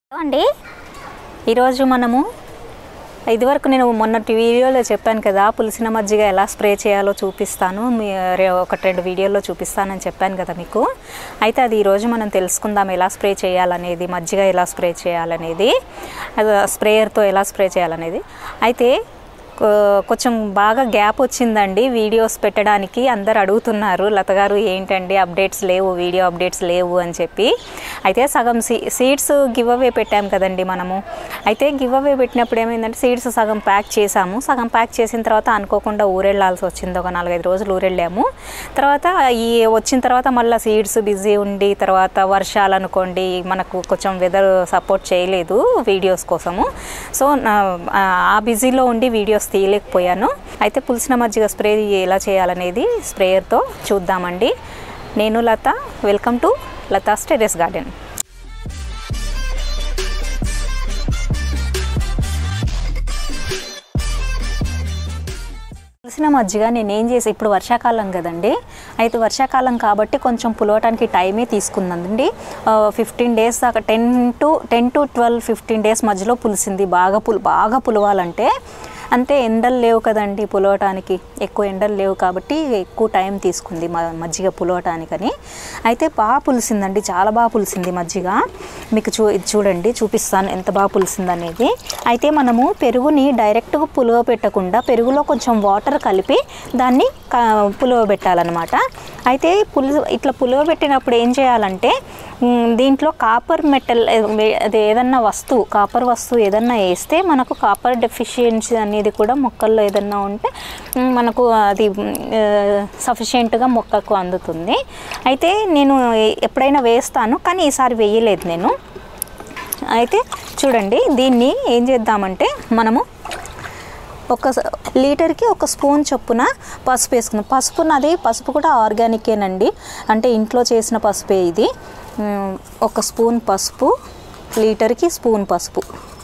అండి ఈరోజు మనము ఇదివరకు నేను మొన్నటి వీడియోలో చెప్పాను కదా పులిసిన మజ్జిగ ఎలా స్ప్రే చేయాలో చూపిస్తాను మీ రే- ఒక రెండు వీడియోలో చూపిస్తానని చెప్పాను కదా మీకు అయితే అది ఈరోజు మనం తెలుసుకుందాం ఎలా స్ప్రే చేయాలనేది మజ్జిగ ఎలా స్ప్రే చేయాలనేది అది స్ప్రేయర్తో ఎలా స్ప్రే చేయాలనేది అయితే కొ- కొంచెం బాగా గ్యాప్ వచ్చిందండి వీడియోస్ పెట్టడానికి అందరు అడుగుతున్నారు లత గారు ఏంటండి అప్డేట్స్ లేవు వీడియో అప్డేట్స్ లేవు అని చెప్పి అయితే సగం సీ సీడ్స్ గివ్ అవే పెట్టాం కదండి మనము అయితే గివ్ అవే పెట్టినప్పుడు ఏమైందంటే సీడ్స్ సగం ప్యాక్ చేసాము సగం ప్యాక్ చేసిన తర్వాత అనుకోకుండా ఊరెళ్ళాల్సి వచ్చింది ఒక నాలుగైదు రోజులు ఊరెళ్ళాము తర్వాత ఈ వచ్చిన తర్వాత మళ్ళీ సీడ్స్ బిజీ ఉండి తర్వాత వర్షాలు అనుకోండి మనకు కొంచెం వెదర్ సపోర్ట్ చేయలేదు వీడియోస్ కోసము సో నా- ఆ బిజీలో ఉండి వీడియోస్ తీయలేకపోయాను అయితే పులిసిన మజ్జిగ స్ప్రే ఎలా చేయాలనేది స్ప్రేయర్తో చూద్దామండి నేను Latha welcome to Latha's terrace garden పులిసిన మజ్జిగ నేను ఏం చేసి ఇప్పుడు వర్షాకాలం కదండి అయితే వర్షాకాలం కాబట్టి కొంచెం పులవటానికి టైమే తీసుకుందండి ఫిఫ్టీన్ డేస్ దాకా ten to ten to twelve fifteen days మధ్యలో పులిసింది బాగా పులు బాగా పులవాలంటే అంటే ఎండలు లేవు కదండి పులవటానికి ఎక్కువ ఎండలు లేవు కాబట్టి ఎక్కువ టైం తీసుకుంది మ- మజ్జిగ పులవటానికని అయితే బాగా పులిసిందండి చాలా బాగా పులిసింది మజ్జిగ మీకు చూ ఇది చూడండి చూపిస్తాను ఎంత బాగా పులిసింది అనేది అయితే మనము పెరుగుని డైరెక్ట్గా పులువ పెట్టకుండా పెరుగులో కొంచెం వాటర్ కలిపి దాన్ని క- పులువ పెట్టాలన్నమాట అయితే పులు ఇట్లా పులువ పెట్టినప్పుడు ఏం చేయాలంటే మ్, దీంట్లో కాపర్ మెటల్ అది ఏదన్నా వస్తువు కాపర్ వస్తువు ఏదన్నా వేస్తే మనకు కాపర్ డెఫిషియన్సీ అనేది కూడా మొక్కల్లో ఏదన్నా ఉంటే మ్, మనకు అది సఫిషియెంట్గా మొక్కకు అందుతుంది అయితే నేను ఎప్పుడైనా వేస్తాను కానీ ఈసారి వేయలేదు నేను అయితే చూడండి దీన్ని ఏం చేద్దామంటే మనము ఒక స- లీటర్కి ఒక స్పూన్ చొప్పున పసుపు వేసుకుందాం పసుపు నాది పసుపు కూడా ఆర్గానికేనండి అంటే ఇంట్లో చేసిన పసుపే ఇది ఉమ్, ఒక స్పూన్ పసుపు లీటర్కి స్పూన్ పసుపు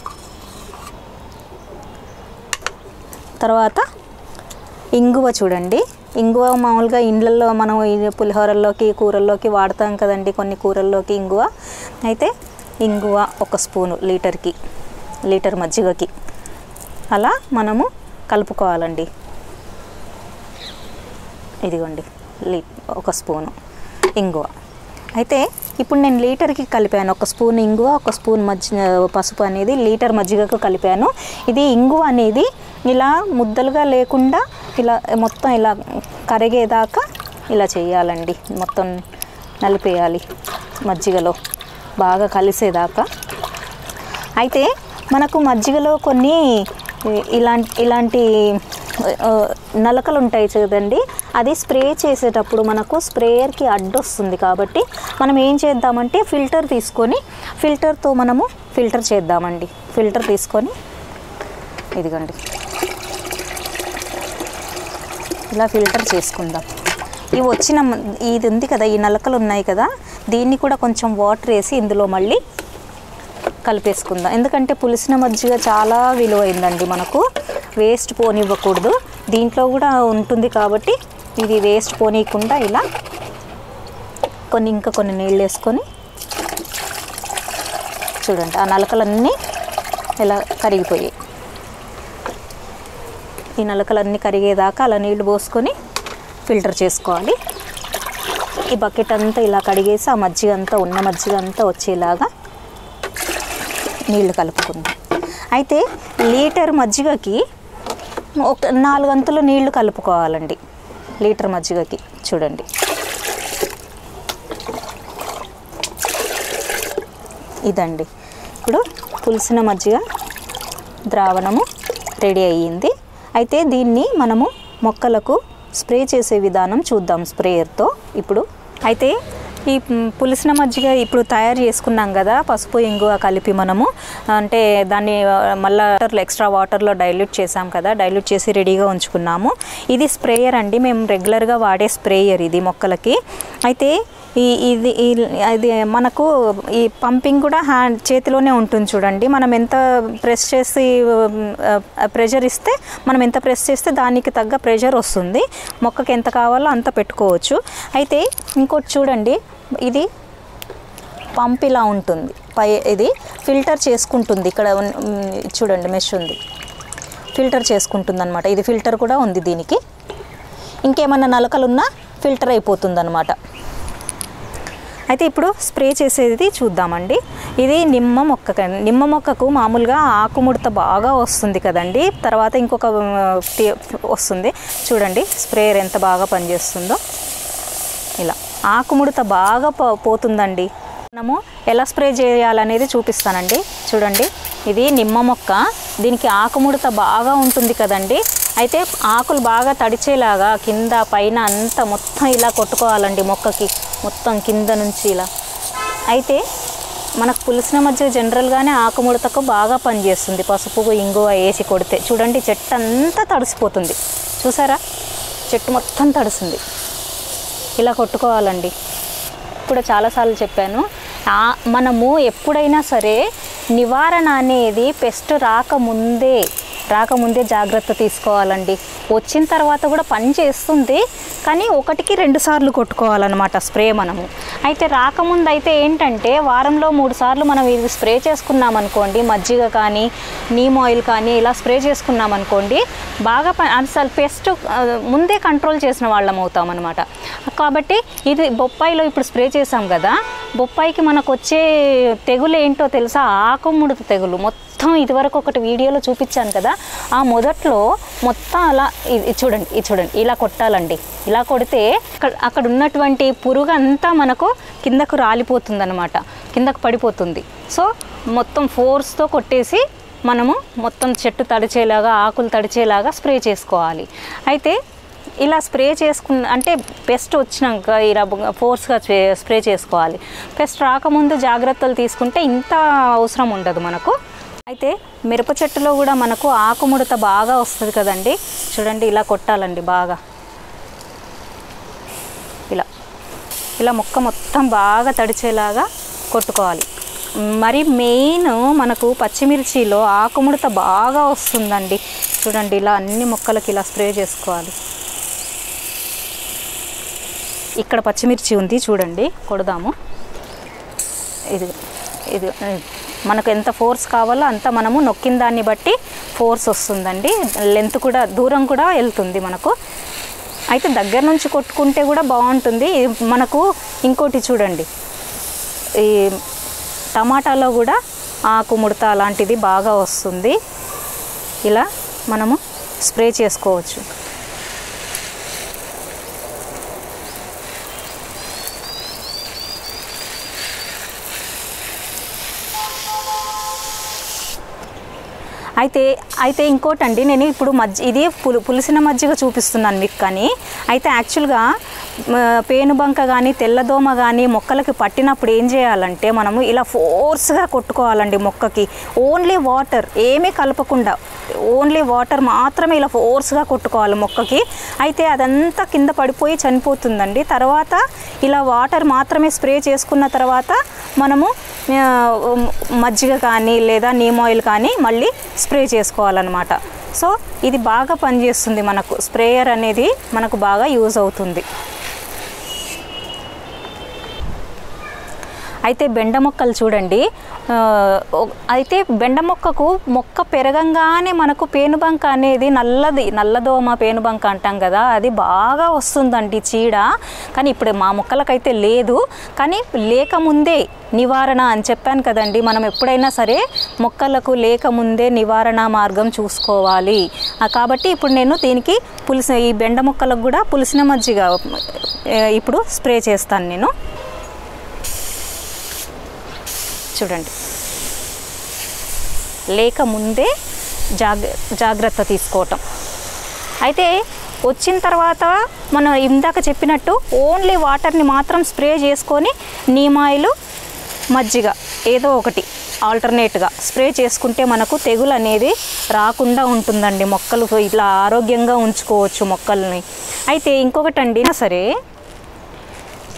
తర్వాత ఇంగువ చూడండి ఇంగువ మామూలుగా ఇండ్లల్లో మనం ఈ పులిహోరల్లోకి కూరల్లోకి వాడతాం కదండి కొన్ని కూరల్లోకి ఇంగువ అయితే ఇంగువ ఒక స్పూను లీటర్కి లీటర్ మజ్జిగకి అలా మనము కలుపుకోవాలండి ఇదిగోండి లీ ఒక స్పూను ఇంగువ అయితే ఇప్పుడు నేను లీటర్కి కలిపాను ఒక స్పూన్ ఇంగువ ఒక స్పూన్ మజ్జి పసుపు అనేది లీటర్ మజ్జిగకు కలిపాను ఇది ఇంగువ అనేది ఇలా ముద్దలుగా లేకుండా ఇలా మొత్తం ఇలా కరిగేదాకా ఇలా చేయాలండి మొత్తం నలిపేయాలి మజ్జిగలో బాగా కలిసేదాకా అయితే మనకు మజ్జిగలో కొన్ని ఇలాంటి ఇలాంటి ఆ, నలకలు ఉంటాయి కదండి అది స్ప్రే చేసేటప్పుడు మనకు స్ప్రేయర్కి అడ్డొస్తుంది కాబట్టి మనం ఏం చేద్దామంటే ఫిల్టర్ తీసుకొని ఫిల్టర్తో మనము ఫిల్టర్ చేద్దామండి ఫిల్టర్ తీసుకొని ఇదిగోండి ఇలా ఫిల్టర్ చేసుకుందాం ఇవి వచ్చిన మ- ఇది ఉంది కదా ఈ నలకలు ఉన్నాయి కదా దీన్ని కూడా కొంచెం వాటర్ వేసి ఇందులో మళ్ళీ కలిపేసుకుందాం ఎందుకంటే పులిసిన మజ్జిగ చాలా విలువైందండి మనకు వేస్ట్ పోనివ్వకూడదు దీంట్లో కూడా ఉంటుంది కాబట్టి ఇది వేస్ట్ పోనీయకుండా ఇలా కొన్ని ఇంకా కొన్ని నీళ్ళు వేసుకొని చూడండి ఆ నలకలన్నీ ఇలా కరిగిపోయాయి ఈ నలకలన్నీ కరిగేదాకా అలా నీళ్లు పోసుకొని ఫిల్టర్ చేసుకోవాలి ఈ బకెట్ అంతా ఇలా కడిగేసి ఆ మజ్జిగ అంతా ఉన్న మజ్జిగ అంతా వచ్చేలాగా నీళ్లు కలుపుకుందాం అయితే లీటర్ మజ్జిగకి ఒక నాలుగంతులు నీళ్లు కలుపుకోవాలండి లీటర్ మజ్జిగకి చూడండి ఇదండి ఇప్పుడు పులిసిన మజ్జిగ ద్రావణము రెడీ అయ్యింది అయితే దీన్ని మనము మొక్కలకు స్ప్రే చేసే విధానం చూద్దాం స్ప్రేయర్తో ఇప్పుడు అయితే ఈ మ్, పులిసిన మజ్జిగ ఇప్పుడు తయారు చేసుకున్నాం కదా పసుపు ఇంగువ కలిపి మనము అంటే దాన్ని ఆ, మళ్ళా వాటర్లో ఎక్స్ట్రా వాటర్లో డైల్యూట్ చేసాం కదా డైల్యూట్ చేసి రెడీగా ఉంచుకున్నాము ఇది స్ప్రేయర్ అండి మేము రెగ్యులర్గా వాడే స్ప్రేయర్ ఇది మొక్కలకి అయితే ఈ ఇది ఈ- ఇది మనకు ఈ పంపింగ్ కూడా హ్యాండ్ చేతిలోనే ఉంటుంది చూడండి మనం ఎంత ప్రెస్ చేసి ప్రెషర్ ఇస్తే మనం ఎంత ప్రెస్ చేస్తే దానికి తగ్గ ప్రెషర్ వస్తుంది మొక్కకి ఎంత కావాలో అంత పెట్టుకోవచ్చు అయితే ఇంకోటి చూడండి ఇది పంప్ ఇలా ఉంటుంది పై ఇది ఫిల్టర్ చేసుకుంటుంది ఇక్కడ ఉన్న- ఉమ్, చూడండి మెష్ ఉంది ఫిల్టర్ చేసుకుంటుంది అనమాట ఇది ఫిల్టర్ కూడా ఉంది దీనికి ఇంకేమన్నా నలకలున్నా ఫిల్టర్ అయిపోతుంది అనమాట అయితే ఇప్పుడు స్ప్రే చేసేది చూద్దామండి ఇది నిమ్మ మొక్క కం- నిమ్మ మొక్కకు మామూలుగా ఆకుముడత బాగా వస్తుంది కదండి తర్వాత ఇంకొక ఆ, టి- వస్తుంది చూడండి స్ప్రేయర్ ఎంత బాగా పనిచేస్తుందో ఇలా ఆకుముడత బాగా పో- పోతుందండి మనము ఎలా స్ప్రే చేయాలనేది చూపిస్తానండి చూడండి ఇది నిమ్మ మొక్క దీనికి ఆకుముడత బాగా ఉంటుంది కదండి అయితే ఆకులు బాగా తడిచేలాగా కింద పైన అంతా మొత్తం ఇలా కొట్టుకోవాలండి మొక్కకి మొత్తం కింద నుంచి ఇలా అయితే మనకు పులిసిన మధ్య జనరల్గానే ఆకుముడతకు బాగా పనిచేస్తుంది పసుపు ఇంగువ వేసి కొడితే చూడండి చెట్టు అంతా తడిసిపోతుంది చూసారా చెట్టు మొత్తం తడిసింది ఇలా కొట్టుకోవాలండి ఇప్పుడు చాలాసార్లు చెప్పాను ఆ- మనము ఎప్పుడైనా సరే నివారణ అనేది పెస్ట్ రాకముందే రాకముందే జాగ్రత్త తీసుకోవాలండి వచ్చిన తర్వాత కూడా పని చేస్తుంది కానీ ఒకటికి రెండు సార్లు కొట్టుకోవాలన్నమాట స్ప్రే మనము అయితే రాకముందు అయితే ఏంటంటే వారంలో మూడు సార్లు మనం ఇది స్ప్రే చేసుకున్నాం అనుకోండి మజ్జిగ కానీ నీమ్ ఆయిల్ కానీ ఇలా స్ప్రే చేసుకున్నాం అనుకోండి బాగా ప- అసలు పెస్ట్ ఆ, ముందే కంట్రోల్ చేసిన వాళ్ళం అవుతాం అనమాట కాబట్టి ఇది బొప్పాయిలో ఇప్పుడు స్ప్రే చేసాం కదా బొప్పాయికి మనకు వచ్చే తెగులు ఏంటో తెలుసా ఆకుముడత తెగులు మొత్తం ఇదివరకు ఒకటి వీడియోలో చూపించాను కదా ఆ మొదట్లో మొత్తం అలా ఇది ఇది చూడండి ఇది చూడండి ఇలా కొట్టాలండి ఇలా కొడితే అక్కడ అక్కడ ఉన్నటువంటి పురుగు అంతా మనకు కిందకు రాలిపోతుంది కిందకు పడిపోతుంది సో మొత్తం ఫోర్స్తో కొట్టేసి మనము మొత్తం చెట్టు తడిచేలాగా ఆకులు తడిచేలాగా స్ప్రే చేసుకోవాలి అయితే ఇలా స్ప్రే చేసుకున్న అంటే పెస్ట్ వచ్చినాక ఇలా ఫోర్స్గా స్ప్రే చేసుకోవాలి పెస్ట్ రాకముందు జాగ్రత్తలు తీసుకుంటే ఇంత అవసరం ఉండదు మనకు అయితే మిరప చెట్టులో కూడా మనకు ఆకుముడత బాగా వస్తుంది కదండి చూడండి ఇలా కొట్టాలండి బాగా ఇలా ఇలా మొక్క మొత్తం బాగా తడిచేలాగా కొట్టుకోవాలి మరి మెయిన్ మనకు పచ్చిమిర్చిలో ఆకుముడత బాగా వస్తుందండి చూడండి ఇలా అన్ని మొక్కలకి ఇలా స్ప్రే చేసుకోవాలి ఇక్కడ పచ్చిమిర్చి ఉంది చూడండి కొడదాము ఇది ఇది మనకు ఎంత ఫోర్స్ కావాలో అంత మనము నొక్కిన దాన్ని బట్టి ఫోర్స్ వస్తుందండి లెంత్ కూడా దూరం కూడా వెళ్తుంది మనకు అయితే దగ్గర నుంచి కొట్టుకుంటే కూడా బాగుంటుంది ఇది మనకు ఇంకోటి చూడండి ఈ టమాటాలో కూడా ఆకు ముడత అలాంటిది బాగా వస్తుంది ఇలా మనము స్ప్రే చేసుకోవచ్చు అయితే అయితే ఇంకోటండి నేను ఇప్పుడు మజ్జి ఇది పులు పులిసిన మజ్జిగ చూపిస్తున్నాను మీకు కానీ అయితే యాక్చువల్గా మ, పేనుబంక కానీ తెల్లదోమ కానీ మొక్కలకి పట్టినప్పుడు ఏం చేయాలంటే మనము ఇలా ఫోర్స్గా కొట్టుకోవాలండి మొక్కకి ఓన్లీ వాటర్ ఏమీ కలపకుండా ఓన్లీ వాటర్ మాత్రమే ఇలా ఫోర్స్గా కొట్టుకోవాలి మొక్కకి అయితే అదంతా కింద పడిపోయి చనిపోతుందండి తర్వాత ఇలా వాటర్ మాత్రమే స్ప్రే చేసుకున్న తర్వాత మనము ఆ, మజ్జిగ కానీ లేదా నీమ్ ఆయిల్ కానీ మళ్ళీ స్ప్రే చేసుకోవాలన్నమాట సో ఇది బాగా పనిచేస్తుంది మనకు స్ప్రేయర్ అనేది మనకు బాగా యూజ్ అవుతుంది అయితే బెండ మొక్కలు చూడండి ఆ, ఒ- అయితే బెండ మొక్కకు మొక్క పెరగంగానే మనకు పేనుబంక అనేది నల్లది నల్లదోమ పేనుబంక అంటాం కదా అది బాగా వస్తుందండి చీడ కానీ ఇప్పుడు మా మొక్కలకైతే లేదు కానీ లేకముందే నివారణ అని చెప్పాను కదండి మనం ఎప్పుడైనా సరే మొక్కలకు లేకముందే నివారణ మార్గం చూసుకోవాలి ఆ, కాబట్టి ఇప్పుడు నేను దీనికి పులిసిన ఈ బెండ మొక్కలకు కూడా పులిసిన మజ్జిగ ఆ, ఇప్పుడు స్ప్రే చేస్తాను నేను చూడండి లేక ముందే జాగ జాగ్రత్త తీసుకోవటం అయితే వచ్చిన తర్వాత మనం ఇందాక చెప్పినట్టు ఓన్లీ వాటర్ని మాత్రం స్ప్రే చేసుకొని నీమాయిలు మజ్జిగ ఏదో ఒకటి ఆల్టర్నేట్గా స్ప్రే చేసుకుంటే మనకు తెగులు అనేది రాకుండా ఉంటుందండి మొక్కలు ఇట్లా ఆరోగ్యంగా ఉంచుకోవచ్చు మొక్కల్ని అయితే ఇంకొకటి అండి సరే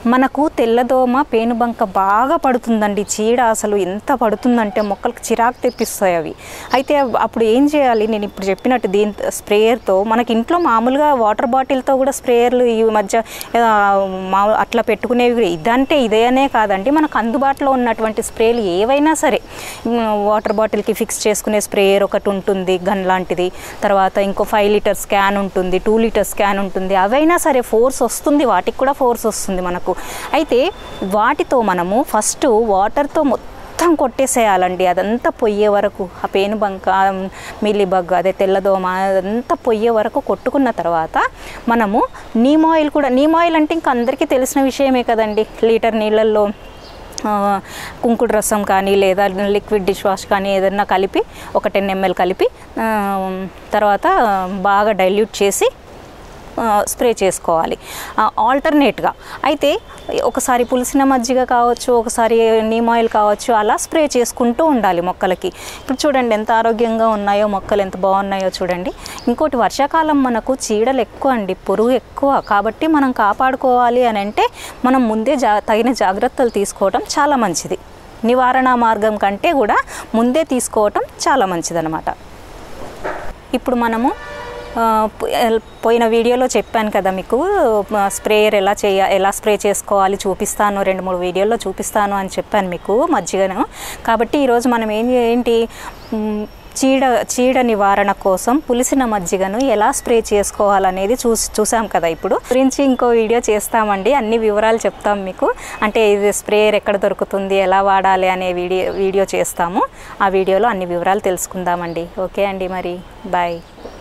మనకు తెల్లదోమ పేనుబంక బాగా పడుతుందండి చీడ అసలు ఎంత పడుతుందంటే మొక్కలకు చిరాకు తెప్పిస్తాయి అవి అయితే అప్పుడు ఏం చేయాలి నేను ఇప్పుడు చెప్పినట్టు దీని స్ప్రేయర్తో మనకి ఇంట్లో మామూలుగా వాటర్ బాటిల్తో కూడా స్ప్రేయర్లు ఈ మధ్య ఆ, మా అట్లా పెట్టుకునేవి కూడా ఇదంటే ఇదేనే కాదండి మనకు అందుబాటులో ఉన్నటువంటి స్ప్రేలు ఏవైనా సరే ఉమ్, వాటర్ బాటిల్కి ఫిక్స్ చేసుకునే స్ప్రేయర్ ఒకటి ఉంటుంది గన్ లాంటిది తర్వాత ఇంకో ఫైవ్ లీటర్స్ క్యాన్ ఉంటుంది టూ లీటర్స్ క్యాన్ ఉంటుంది అవైనా సరే ఫోర్స్ వస్తుంది వాటికి కూడా ఫోర్స్ వస్తుంది మనకు అయితే వాటితో మనము ఫస్ట్ వాటర్తో మొత్తం కొట్టేసేయాలండి అదంతా పొయ్యే వరకు ఆ పేనుబంక మిల్లిబగ్ అదే తెల్లదోమ అదంతా పొయ్యే వరకు కొట్టుకున్న తర్వాత మనము నీమ్ ఆయిల్ కూడా నీమ్ ఆయిల్ అంటే ఇంకా అందరికీ తెలిసిన విషయమే కదండి లీటర్ నీళ్ళల్లో ఆ, కుంకుడు రసం కానీ లేదా లిక్విడ్ డిష్ వాష్ కానీ ఏదైనా కలిపి ఒక టెన్ ఎంఎల్ కలిపి ఆ, తర్వాత బాగా డైల్యూట్ చేసి ఆ, స్ప్రే చేసుకోవాలి ఆల్టర్నేట్గా అయితే ఒకసారి పులిసిన మజ్జిగ కావచ్చు ఒకసారి నీమ్ ఆయిల్ కావచ్చు అలా స్ప్రే చేసుకుంటూ ఉండాలి మొక్కలకి ఇప్పుడు చూడండి ఎంత ఆరోగ్యంగా ఉన్నాయో మొక్కలు ఎంత బాగున్నాయో చూడండి ఇంకోటి వర్షాకాలం మనకు చీడలు ఎక్కువ అండి పురుగు ఎక్కువ కాబట్టి మనం కాపాడుకోవాలి అని అంటే మనం ముందే జా తగిన జాగ్రత్తలు తీసుకోవడం చాలా మంచిది నివారణ మార్గం కంటే కూడా ముందే తీసుకోవటం చాలా మంచిదన్నమాట ఇప్పుడు మనము ఆ, పో- ఎల్- పోయిన వీడియోలో చెప్పాను కదా మీకు ఆ, స్ప్రేయర్ ఎలా చేయ ఎలా స్ప్రే చేసుకోవాలి చూపిస్తాను రెండు మూడు వీడియోల్లో చూపిస్తాను అని చెప్పాను మీకు మజ్జిగను కాబట్టి ఈరోజు మనం ఏం ఏంటి మ్, చీడ చీడ నివారణ కోసం పులిసిన మజ్జిగను ఎలా స్ప్రే చేసుకోవాలనేది చూసి చూసాం కదా ఇప్పుడు గురించి ఇంకో వీడియో చేస్తామండి అన్ని వివరాలు చెప్తాం మీకు అంటే ఇది స్ప్రేయర్ ఎక్కడ దొరుకుతుంది ఎలా వాడాలి అనే వీడియో వీడియో చేస్తాము ఆ వీడియోలో అన్ని వివరాలు తెలుసుకుందామండి ఓకే అండి మరి బాయ్